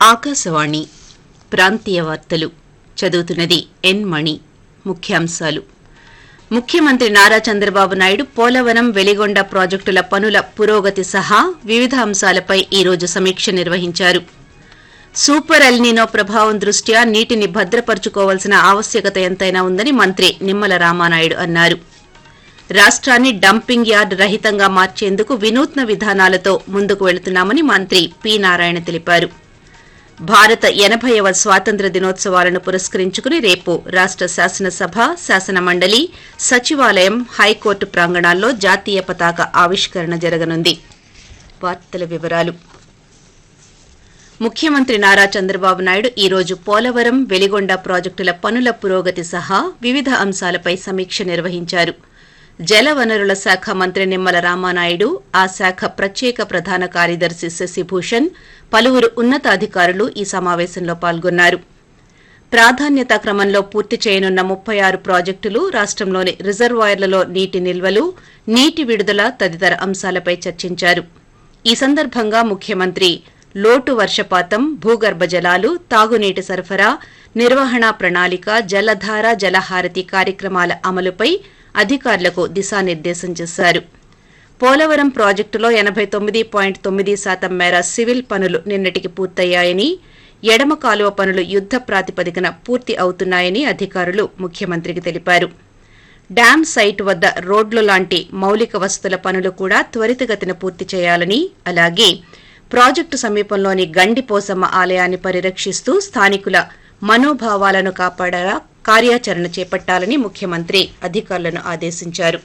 ఆకాశవాణి ప్రాంతీయ వార్తలు చదువుతున్నది ఎన్ మణి ముఖ్యాంశాలు ముఖ్యమంత్రి నారా చంద్రబాబు నాయుడు పోలవరం వెలిగొండ ప్రాజెక్టుల పనుల పురోగతి సహా వివిధ అంశాలపై ఈరోజు సమీక్ష నిర్వహించారు సూపర్ ఎల్నీనో ప్రభావం దృష్ట్యా నీటిని భద్రపరుచుకోవాల్సిన ఆవశ్యకత ఎంతైనా ఉందని మంత్రి నిమ్మల రామానాయుడు అన్నారు రాష్ట్రాన్ని డంపింగ్ యార్డ్ రహితంగా మార్చేందుకు వినూత్న విధానాలతో ముందుకు వెళుతున్నామని మంత్రి పి నారాయణ తెలిపారు భారత ఎనభైవ స్వాతంత్ర దినోత్సవాలను పురస్కరించుకుని రేపు రాష్ట శాసనసభ శాసన మండలి సచివాలయం హైకోర్టు ప్రాంగణాల్లో జాతీయ పతాక ఆవిష్కరణ జరగనుంది వార్తల వివరాలు ముఖ్యమంత్రి నారా చంద్రబాబు నాయుడు ఈ రోజు పోలవరం వెలిగొండ ప్రాజెక్టుల పనుల పురోగతి సహా వివిధ అంశాలపై సమీక్ష నిర్వహించారు జలవనరుల శాఖ మంత్రి నిమ్మల రామానాయుడు ఆ శాఖ ప్రత్యేక ప్రధాన కార్యదర్శి శశిభూషణ్ పలువురు ఉన్నతాధికారులు ఈ సమావేశంలో పాల్గొన్నారు ప్రాధాన్యత క్రమంలో పూర్తి చేయనున్న ముప్పై ఆరు ప్రాజెక్టులు రాష్టంలోని రిజర్వాయర్లలో నీటి నిల్వలు నీటి విడుదల తదితర అంశాలపై చర్చించారు ఈ సందర్భంగా ముఖ్యమంత్రి లోటు వర్షపాతం భూగర్భ జలాలు తాగునీటి సరఫరా నిర్వహణ ప్రణాళిక జలధార జలహారతి కార్యక్రమాల అమలుపై అధికారులకు దిశానిర్దేశం చేశారు పోలవరం ప్రాజెక్టులో ఎనబై తొమ్మిది పాయింట్ తొమ్మిది శాతం మేర సివిల్ పనులు నిన్నటికి పూర్తయ్యాయని ఎడమ కాలువ పనులు యుద్ద ప్రాతిపదికన పూర్తి అవుతున్నాయని అధికారులు ముఖ్యమంత్రికి తెలిపారు డ్యాం సైట్ వద్ద రోడ్లు లాంటి మౌలిక వసతుల పనులు కూడా త్వరితగతిన పూర్తి చేయాలని అలాగే ప్రాజెక్టు సమీపంలోని గండిపోసమ్మ ఆలయాన్ని పరిరక్షిస్తూ స్థానికుల మనోభావాలను కాపాడేలా కార్యాచరణ చేపట్టాలని ముఖ్యమంత్రి అధికారులను ఆదేశించారు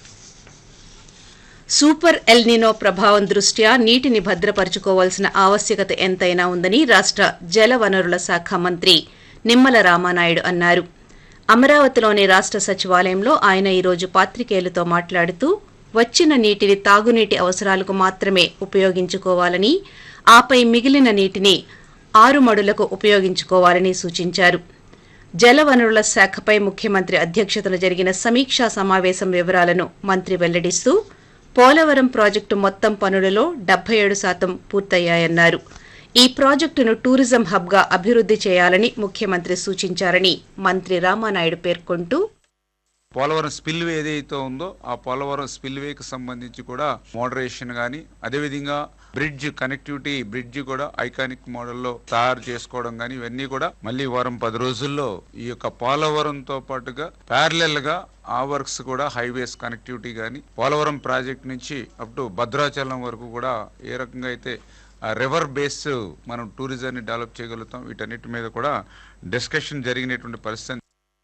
సూపర్ ఎల్నినో ప్రభావం దృష్ట్యా నీటిని భద్రపరుచుకోవాల్సిన ఆవశ్యకత ఎంతైనా ఉందని రాష్ట జలవనరుల శాఖ మంత్రి నిమ్మల రామానాయుడు అన్నారు అమరావతిలోని రాష్ట సచివాలయంలో ఆయన ఈరోజు పాత్రికేయులతో మాట్లాడుతూ వచ్చిన నీటిని తాగునీటి అవసరాలకు మాత్రమే ఉపయోగించుకోవాలని ఆపై మిగిలిన నీటిని ఆరుమడులకు ఉపయోగించుకోవాలని సూచించారు జలవనరుల శాఖపై ముఖ్యమంత్రి అధ్యక్షతన జరిగిన సమీక్షా సమావేశం వివరాలను మంత్రి వెల్లడిస్తూ పోలవరం ప్రాజెక్టు మొత్తం పనులలో డెబ్బై ఏడు శాతం పూర్తయ్యాయన్నారు ఈ ప్రాజెక్టును టూరిజం హబ్గా అభివృద్ది చేయాలని ముఖ్యమంత్రి సూచించారని మంత్రి రామానాయుడు పేర్కొంటూ పోలవరం స్పిల్వే ఏదైతే ఉందో ఆ పోలవరం స్పిల్వేకి సంబంధించి కూడా మోడరేషన్ కానీ అదేవిధంగా బ్రిడ్జ్ కనెక్టివిటీ బ్రిడ్జ్ కూడా ఐకానిక్ మోడల్లో తయారు చేసుకోవడం కానీ ఇవన్నీ కూడా మళ్ళీ వారం పది రోజుల్లో ఈ యొక్క పోలవరంతో పాటుగా ప్యారలెల్ గా ఆ వర్క్స్ కూడా హైవేస్ కనెక్టివిటీ కానీ పోలవరం ప్రాజెక్ట్ నుంచి అప్ టు భద్రాచలం వరకు కూడా ఏ రకంగా అయితే రివర్ బేస్ మనం టూరిజాన్ని డెవలప్ చేయగలుగుతాం వీటన్నిటి మీద కూడా డిస్కషన్ జరిగినటువంటి పరిస్థితి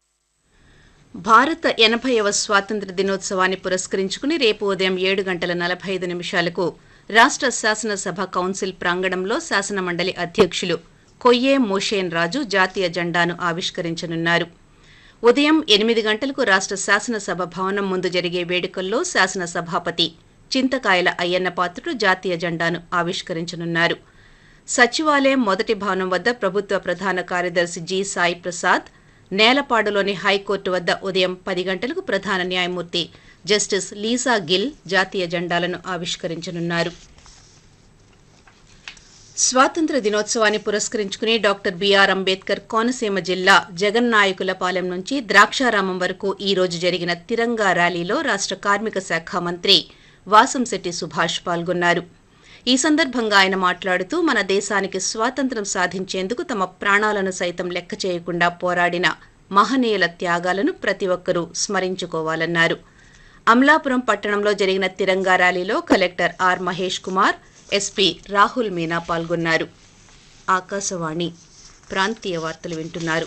భారత ఎనభైవ స్వాతంత్ర దినోత్సవాన్ని పురస్కరించుకుని రేపు ఉదయం ఏడు గంటల నలభై ఐదు నిమిషాలకు రాష్ట శాసనసభ కౌన్సిల్ ప్రాంగణంలో శాసనమండలి అధ్యక్షులు కొయ్యే మోషేన్ రాజు జాతీయ జెండాను ఆవిష్కరించనున్నారు ఉదయం ఎనిమిది గంటలకు రాష్ట శాసనసభ భవనం ముందు జరిగే వేడుకల్లో శాసన సభాపతి చింతకాయల అయ్యన్న పాత్రుడు జాతీయ జెండాను ఆవిష్కరించనున్నారు సచివాలయం మొదటి భవనం వద్ద ప్రభుత్వ ప్రధాన కార్యదర్శి జి సాయి ప్రసాద్ నేలపాడులోని హైకోర్టు వద్ద ఉదయం పది గంటలకు ప్రధాన న్యాయమూర్తి జస్టిస్ లీసా గిల్ జాతీయ జెండాలను ఆవిష్కరించనున్నారు స్వాతంత్ర దినోత్సవాన్ని పురస్కరించుకుని డాక్టర్ బీఆర్ అంబేద్కర్ కోనసీమ జిల్లా జగన్నాయకులపాలెం నుంచి ద్రాక్షారామం వరకు ఈ రోజు జరిగిన తిరంగా ర్యాలీలో రాష్ట కార్మిక శాఖ మంత్రి వాసంశెట్టి సుభాష్ పాల్గొన్నారు ఈ సందర్భంగా ఆయన మాట్లాడుతూ మన దేశానికి స్వాతంత్ర్యం సాధించేందుకు తమ ప్రాణాలను సైతం లెక్క చేయకుండా పోరాడిన మహనీయుల త్యాగాలను ప్రతి ఒక్కరూ స్మరించుకోవాలన్నారు అమలాపురం పట్టణంలో జరిగిన తిరంగా ర్యాలీలో collector R Mahesh Kumar SP Rahul Meena పాల్గొన్నారు ఆకాశవాణి ప్రాంతీయ వార్తలు వింటున్నారు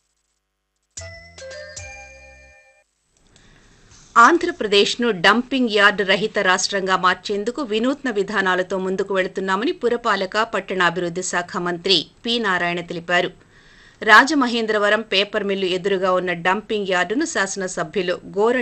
ఆంధ్రప్రదేశ్ను డంపింగ్ యార్డ్ రహిత రాష్ట్రంగా మార్చేందుకు వినూత్న విధానాలతో ముందుకు వెళుతున్నామని పురపాలక పట్టణాభివృద్ది శాఖ మంత్రి పి నారాయణ తెలిపారు రాజమహేంద్రవరం పేపర్ మిల్లు ఎదురుగా ఉన్న డంపింగ్ యార్డును శాసనసభ్యులు గోర